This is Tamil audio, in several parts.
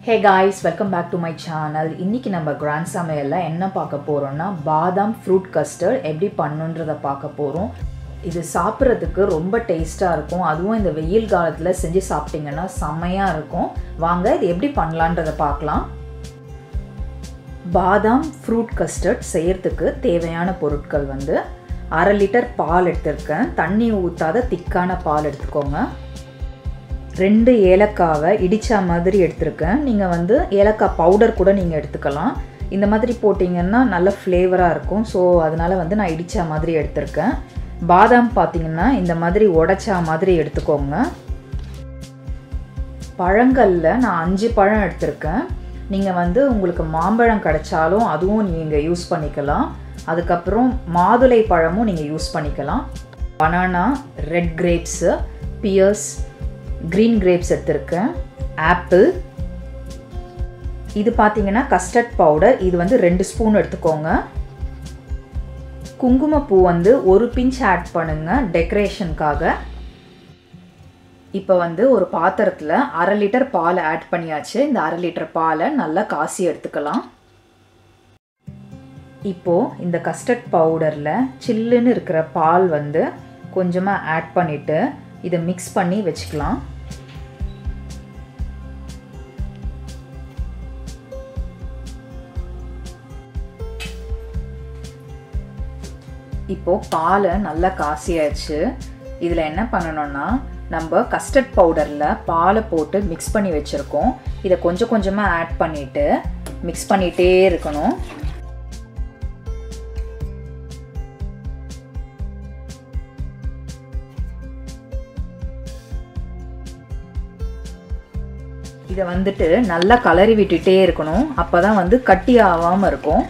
hey guys welcome back to my channel இன்றைக்கி நம்ம கிராண்ட் சமையலில் என்ன பார்க்க போகிறோம்னா பாதாம் ஃப்ரூட் கஸ்டர்ட் எப்படி பண்ணுன்றதை பார்க்க போகிறோம் இது சாப்பிட்றதுக்கு ரொம்ப டேஸ்ட்டாக இருக்கும் அதுவும் இந்த வெயில் காலத்தில் செஞ்சு சாப்பிட்டிங்கன்னா செம்மையாக இருக்கும் வாங்க இது எப்படி பண்ணலான்றதை பார்க்கலாம் பாதாம் ஃப்ரூட் கஸ்டர்ட் செய்யறதுக்கு தேவையான பொருட்கள் வந்து அரை லிட்டர் பால் எடுத்திருக்கேன் தண்ணி ஊற்றாத திக்கான பால் எடுத்துக்கோங்க ரெண்டு ஏலக்காவை இடித்த மாதிரி எடுத்திருக்கேன் நீங்கள் வந்து ஏலக்காய் பவுடர் கூட நீங்கள் எடுத்துக்கலாம் இந்த மாதிரி போட்டிங்கன்னா நல்ல ஃப்ளேவராக இருக்கும் ஸோ அதனால் வந்து நான் இடித்த மாதிரி எடுத்திருக்கேன் பாதாம் பார்த்தீங்கன்னா இந்த மாதிரி உடைச்சா மாதிரி எடுத்துக்கோங்க பழங்களில் நான் அஞ்சு பழம் எடுத்திருக்கேன் நீங்கள் வந்து உங்களுக்கு மாம்பழம் கிடைச்சாலும் அதுவும் நீங்கள் யூஸ் பண்ணிக்கலாம் அதுக்கப்புறம் மாதுளை பழமும் நீங்கள் யூஸ் பண்ணிக்கலாம் banana red grapes pears green grapes எடுத்திருக்கேன் ஆப்பிள் இது பார்த்தீங்கன்னா கஸ்டர்ட் பவுடர் இது வந்து ரெண்டு ஸ்பூன் எடுத்துக்கோங்க குங்குமப்பூ வந்து ஒரு பிஞ்ச் ஆட் பண்ணுங்கள் டெக்கரேஷனுக்காக இப்போ வந்து ஒரு பாத்திரத்தில் அரை லிட்டர் பால் ஆட் பண்ணியாச்சு இந்த அரை லிட்டர் பாலை நல்லா காசி எடுத்துக்கலாம் இப்போது இந்த கஸ்டர்ட் பவுடரில் சில்லுன்னு இருக்கிற பால் வந்து கொஞ்சமாக ஆட் பண்ணிவிட்டு இதை மிக்ஸ் பண்ணி வச்சுக்கலாம் இப்போது பாலை நல்லா காசியாச்சு இதில் என்ன பண்ணணும்னா நம்ம கஸ்டர்ட் பவுடரில் பாலை போட்டு மிக்ஸ் பண்ணி வச்சுருக்கோம் இதை கொஞ்சம் கொஞ்சமாக ஆட் பண்ணிவிட்டு மிக்ஸ் பண்ணிகிட்டே இருக்கணும் இதை வந்துட்டு நல்லா கலரி விட்டுட்டே இருக்கணும் அப்போ தான் வந்து கட்டி ஆகாமல் இருக்கும்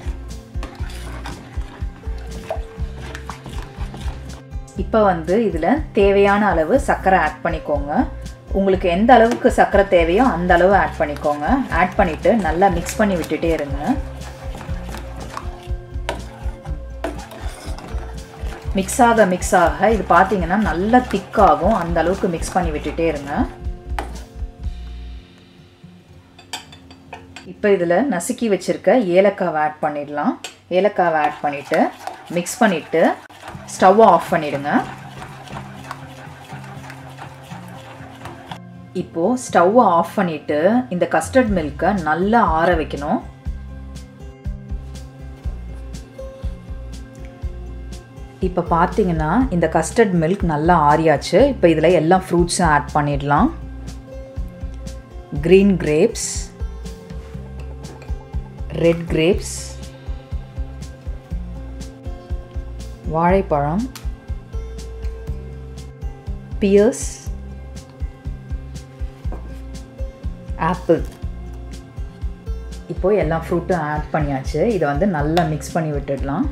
இப்போ வந்து இதில் தேவையான அளவு சர்க்கரை ஆட் பண்ணிக்கோங்க உங்களுக்கு எந்த அளவுக்கு சர்க்கரை தேவையோ அந்த அளவு ஆட் பண்ணிக்கோங்க ஆட் பண்ணிவிட்டு நல்லா மிக்ஸ் பண்ணி விட்டுட்டே இருங்க மிக்ஸ் ஆக மிக்ஸ் ஆக இது பார்த்தீங்கன்னா நல்லா திக்காகும் அந்த அளவுக்கு மிக்ஸ் பண்ணி விட்டுட்டே இருங்க இப்போ இதில் நசுக்கி வச்சுருக்க ஏலக்காவை ஆட் பண்ணிடலாம் ஏலக்காவை ஆட் பண்ணிவிட்டு மிக்ஸ் பண்ணிவிட்டு ஸ்டவ்வை ஆஃப் பண்ணிடுங்க இப்போது ஸ்டவ்வை ஆஃப் பண்ணிவிட்டு இந்த கஸ்டர்ட் மில்கை நல்லா ஆற வைக்கணும் இப்போ பார்த்தீங்கன்னா இந்த கஸ்டர்ட் மில்க் நல்லா ஆறியாச்சு இப்போ இதில் எல்லா ஃப்ரூட்ஸும் ஆட் பண்ணிடலாம் க்ரீன் கிரேப்ஸ் ரெட் கிரேப்ஸ் வாழைப்பழம் பியர்ஸ் ஆப்பிள் இப்போ எல்லா ஃப்ரூட்டும் ஆட் பண்ணியாச்சு இதை வந்து நல்லா மிக்ஸ் பண்ணி விட்டுடலாம்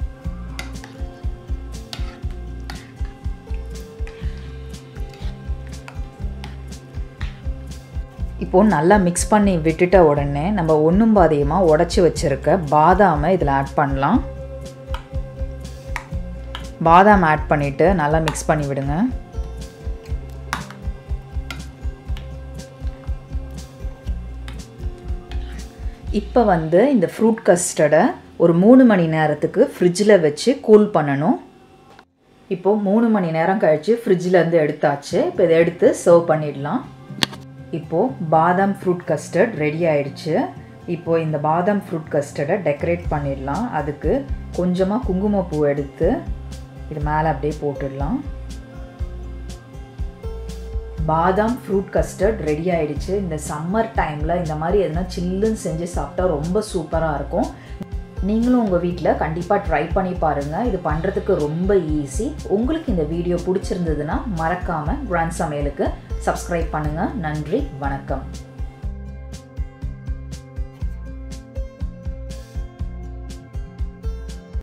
இப்போது நல்லா மிக்ஸ் பண்ணி விட்டுட்ட உடனே நம்ம ஒன்றும் பாதியமாக உடச்சி வச்சுருக்க பாதாமை இதில் ஆட் பண்ணலாம் பாதாம் ஆட் பண்ணிவிட்டு நல்லா மிக்ஸ் பண்ணி விடுங்க இப்போ வந்து இந்த ஃப்ரூட் கஸ்டர்டை ஒரு மூணு மணி நேரத்துக்கு ஃப்ரிட்ஜில் வச்சு கூல் பண்ணணும் இப்போது மூணு மணி நேரம் கழித்து ஃப்ரிட்ஜிலேருந்து எடுத்தாச்சு இப்போ இதை எடுத்து சர்வ் பண்ணிடலாம் இப்போது பாதாம் ஃப்ரூட் கஸ்டர்ட் ரெடி ஆயிடுச்சு இப்போது இந்த பாதாம் ஃப்ரூட் கஸ்டர்டை டெக்கரேட் பண்ணிடலாம் அதுக்கு கொஞ்சமாக குங்குமப்பூ எடுத்து இது மேலே அப்படியே போட்டுடலாம் பாதாம் ஃப்ரூட் கஸ்டர்ட் ரெடி ஆயிடுச்சு இந்த சம்மர் டைமில் இந்த மாதிரி எதனா சில்லுன்னு செஞ்சு சாப்பிட்டா ரொம்ப சூப்பராக இருக்கும் நீங்களும் உங்கள் வீட்டில் கண்டிப்பாக ட்ரை பண்ணி பாருங்கள் இது பண்ணுறதுக்கு ரொம்ப ஈஸி உங்களுக்கு இந்த வீடியோ பிடிச்சிருந்ததுன்னா மறக்காமல் கிராண்ட் சமையலுக்கு சப்ஸ்கிரைப் பண்ணுங்கள் நன்றி வணக்கம்